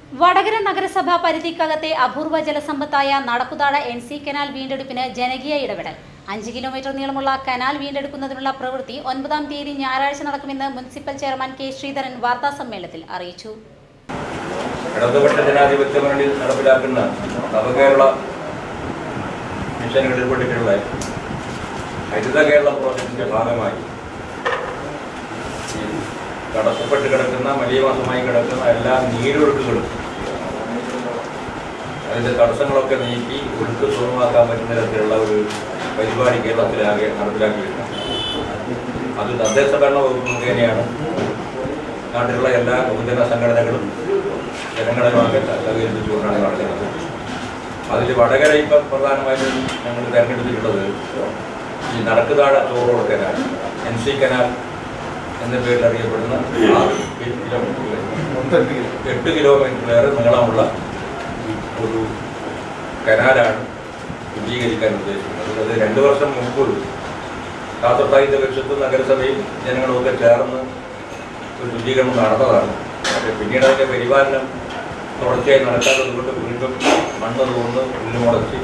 വടകര നഗരസഭ പരിധിക്കകത്തെ അപൂർവ ജലസമ്പത്തായ നടക്കുതാഴ എൻ സി കനാൽ വീണ്ടെടുപ്പിന് ജനകീയ ഇടപെടൽ അഞ്ച് കിലോമീറ്റർ നീളമുള്ള കനാൽ വീണ്ടെടുക്കുന്നതിനുള്ള പ്രവൃത്തി ഒൻപതാം തീയതി ഞായറാഴ്ച നടക്കുമെന്ന് മുനിസിപ്പൽ ചെയർമാൻ കെ ശ്രീധരൻ വാർത്താസമ്മേളനത്തിൽ അറിയിച്ചു ഇടതുപക്ഷ ജനാധിപത്യ മുന്നണി നടപ്പിലാക്കുന്ന നവകേരള മിഷനുകളിൽ പെട്ടിട്ടുള്ള ഹരിത കേരള പ്രോജക്റ്റിന്റെ ഭാഗമായി ഈ തടസ്സപ്പെട്ട് കിടക്കുന്ന മലീമാസമായി കിടക്കുന്ന എല്ലാ നീരൊഴുക്കുകളും അതിന്റെ തടസ്സങ്ങളൊക്കെ നീക്കി ഒഴുക്ക് സുഗമമാക്കാൻ പറ്റുന്ന തരത്തിലുള്ള ഒരു പരിപാടി കേരളത്തിലാകെ നടപ്പിലാക്കിയിട്ടുണ്ട് അത് തദ്ദേശ ഭരണ വകുപ്പ് മുഖേനയാണ് നാട്ടിലുള്ള എല്ലാ പൊതുജന സംഘടനകളും ജനങ്ങളുമാകെ സഹകരിച്ചുകൊണ്ടാണ് നടക്കുന്നത് അതിൽ വടകര ഇപ്പം പ്രധാനമായിട്ടും ഞങ്ങൾ തിരഞ്ഞെടുത്തിട്ടുള്ളത് ഈ Nadakkuthazha Chorode canal N C canal എന്ന പേരിൽ അറിയപ്പെടുന്ന ആറ് കിലോമീറ്റർ എട്ട് കിലോമീറ്ററിലേറെ നീളമുള്ള ഒരു കനാലാണ് ശുചീകരിക്കാൻ ഉദ്ദേശിക്കുന്നത് അത് രണ്ട് വർഷം മുമ്പ് കാത്തത്തായിന്റെ ലക്ഷ്യത്തും നഗരസഭയും ജനങ്ങളുമൊക്കെ ചേർന്ന് ഒരു ശുചീകരണം നടന്നതാണ് പക്ഷേ പിന്നീട് അതിൻ്റെ പരിപാലനം തുടർച്ചയായി നടക്കാത്തത് കൊണ്ട് വീണ്ടും മണ്ണ് തോന്ന് പുല്ല് മുളച്ച്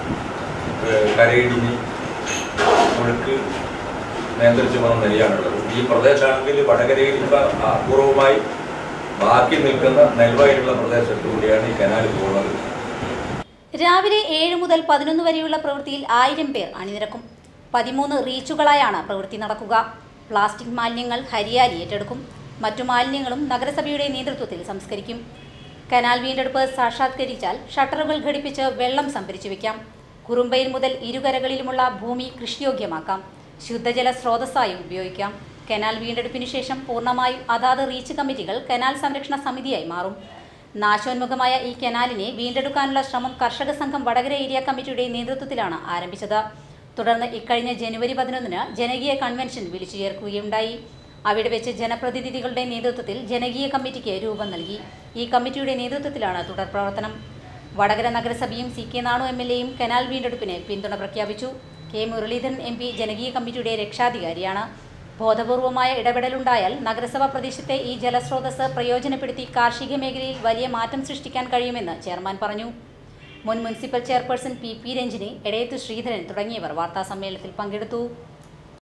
ഏഹ് കരയിടിഞ്ഞ് ഒഴുക്ക് നിയന്ത്രിച്ചു വന്ന നിലയാണുള്ളത് ഈ പ്രദേശമാണെങ്കിൽ വടകരയിൽ ഇപ്പം അപൂർവമായി ബാക്കി നിൽക്കുന്ന നെൽവയലുള്ള പ്രദേശത്തുകൂടിയാണ് ഈ കനാൽ പോകുന്നത് രാവിലെ ഏഴ് മുതൽ പതിനൊന്ന് വരെയുള്ള പ്രവൃത്തിയിൽ ആയിരം പേർ അണിനിരക്കും പതിമൂന്ന് റീച്ചുകളായാണ് പ്രവൃത്തി നടക്കുക പ്ലാസ്റ്റിക് മാലിന്യങ്ങൾ ഹരിയാലി ഏറ്റെടുക്കും മറ്റു മാലിന്യങ്ങളും നഗരസഭയുടെ നേതൃത്വത്തിൽ സംസ്കരിക്കും കനാൽ വീണ്ടെടുപ്പ് സാക്ഷാത്കരിച്ചാൽ ഷട്ടറുകൾ ഘടിപ്പിച്ച് വെള്ളം സംഭരിച്ചു വയ്ക്കാം കുറുമ്പയിൽ മുതൽ ഇരുകരകളിലുമുള്ള ഭൂമി കൃഷിയോഗ്യമാക്കാം ശുദ്ധജല സ്രോതസ്സായും ഉപയോഗിക്കാം കനാൽ വീണ്ടെടുപ്പിനു ശേഷം പൂർണ്ണമായും അതാത് റീച്ച് കമ്മിറ്റികൾ കനാൽ സംരക്ഷണ സമിതിയായി മാറും നാശോന്മുഖമായ ഈ കനാലിനെ വീണ്ടെടുക്കാനുള്ള ശ്രമം കർഷക സംഘം വടകര ഏരിയ കമ്മിറ്റിയുടെ നേതൃത്വത്തിലാണ് ആരംഭിച്ചത് തുടർന്ന് ഇക്കഴിഞ്ഞ ജനുവരി പതിനൊന്നിന് ജനകീയ കൺവെൻഷൻ വിളിച്ചു ചേർക്കുകയുണ്ടായി അവിടെ വെച്ച് ജനപ്രതിനിധികളുടെ നേതൃത്വത്തിൽ ജനകീയ കമ്മിറ്റിക്ക് രൂപം നൽകി ഈ കമ്മിറ്റിയുടെ നേതൃത്വത്തിലാണ് തുടർ പ്രവർത്തനം വടകര നഗരസഭയും C K Nanu M L എയും കനാൽ വീണ്ടെടുപ്പിന് പിന്തുണ പ്രഖ്യാപിച്ചു കെ മുരളീധരൻ എം പി ജനകീയ കമ്മിറ്റിയുടെ രക്ഷാധികാരിയാണ് ബോധപൂർവമായ ഇടപെടലുണ്ടായാൽ നഗരസഭ പ്രദേശത്തെ ഈ ജലസ്രോതസ് പ്രയോജനപ്പെടുത്തി കാർഷിക മേഖലയിൽ വലിയ മാറ്റം സൃഷ്ടിക്കാൻ കഴിയുമെന്ന് ചെയർമാൻ പറഞ്ഞു മുൻ municipal chairperson P P Ranjini Edayath Sreedharan തുടങ്ങിയവർ വാർത്താസമ്മേളനത്തിൽ പങ്കെടുത്തു